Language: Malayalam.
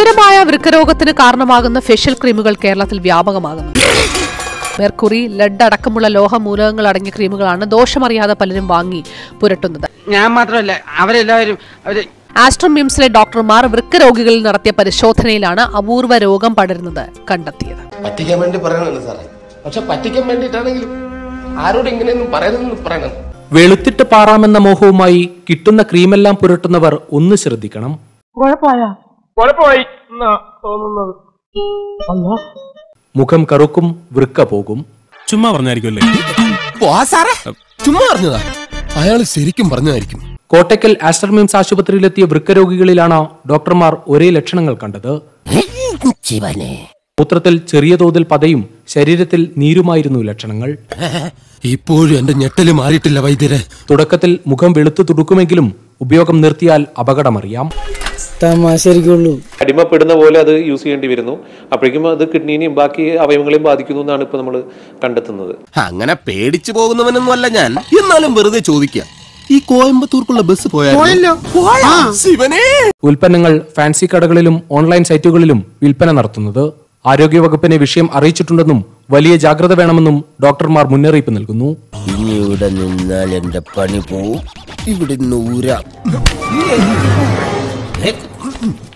ഗുരുതരമായ വൃക്കരോഗത്തിന് കാരണമാകുന്ന ഫേഷ്യൽ ക്രീമുകൾ കേരളത്തിൽ വ്യാപകമാകുന്നു മെർക്കുറി ലഡ് അടക്കമുള്ള ലോഹമൂലകങ്ങൾ അടങ്ങിയ ക്രീമുകളാണ് ദോഷമറിയാതെ പലരും വാങ്ങി പുരട്ടുന്നത് ഞാൻ മാത്രമല്ല അവരെല്ലാവരും അവര് ആസ്ട്രം മിംസിലെ ഡോക്ടർമാർ വൃക്ക രോഗികളിൽ നടത്തിയ പരിശോധനയിലാണ് അപൂർവ രോഗം പടരുന്നത് കണ്ടെത്തിയത് പറ്റിക്കാൻ വേണ്ടി പറയണതാണ് സാറേ പക്ഷെ പറ്റിക്കാൻ വേണ്ടിയിട്ടാണെങ്കിലും ആരോട് ഇങ്ങനെയൊന്നും പറയരുതെന്ന് പറയണം വെളുത്തിട്ട് പാറാമെന്ന മോഹവുമായി കിട്ടുന്ന ക്രീമെല്ലാം പുരട്ടുന്നവർ ഒന്ന് ശ്രദ്ധിക്കണം മുഖം കറുക്കും വൃക്ക പോകും ചുമ്മാ പറഞ്ഞായിരിക്കുമല്ലേ ചുമ്മാ പറഞ്ഞതാ അയാൾ ശരിക്കും പറഞ്ഞതായിരിക്കും കോട്ടയ്ക്കൽ ആസ്റ്റർമിംസ് ആശുപത്രിയിലെത്തിയ വൃക്ക രോഗികളിലാണ് ഡോക്ടർമാർ ഒരേ ലക്ഷണങ്ങൾ കണ്ടത് മൂത്രത്തിൽ ചെറിയ തോതിൽ പതയും ശരീരത്തിൽ നീരുമായിരുന്നു ലക്ഷണങ്ങൾ ഇപ്പോഴും എന്റെ ഞെട്ടല് മാറിയിട്ടില്ല വൈദ്യരെ തുടക്കത്തിൽ മുഖം വെളുത്തു തുടുക്കുമെങ്കിലും ഉപയോഗം നിർത്തിയാൽ അപകടമറിയാം തമാശരിക്കുള്ളൂ അടിമപ്പെടുന്ന പോലെ അത് യൂസ് ചെയ്യേണ്ടി വരുന്നു അപ്പോഴേക്കും അത് കിഡ്നീനെയും ബാക്കി അവയവങ്ങളെയും ബാധിക്കുന്നു എന്നാണ് ഇപ്പോൾ നമ്മൾ കണ്ടെത്തുന്നത് അങ്ങനെ പേടിച്ചു പോകുന്നവനൊന്നും അല്ല ഞാൻ എന്നാലും വെറുതെ ചോദിക്കാം ഈ കോയമ്പത്തൂർക്കുള്ള ബസ് പോയാലോ ശിവനേ ഉൽപ്പന്നങ്ങൾ ഫാൻസി കടകളിലും ഓൺലൈൻ സൈറ്റുകളിലും വിൽപ്പന നടത്തുന്നത് ആരോഗ്യവകുപ്പിനെ വിഷയം അറിയിച്ചിട്ടുണ്ടെന്നും വലിയ ജാഗ്രത വേണമെന്നും ഡോക്ടർമാർ മുന്നറിയിപ്പ് നൽകുന്നു ഇനി ഇവിടെ നിന്നാൽ എന്റെ പണി പോവും ഇവിടെ നൂരാ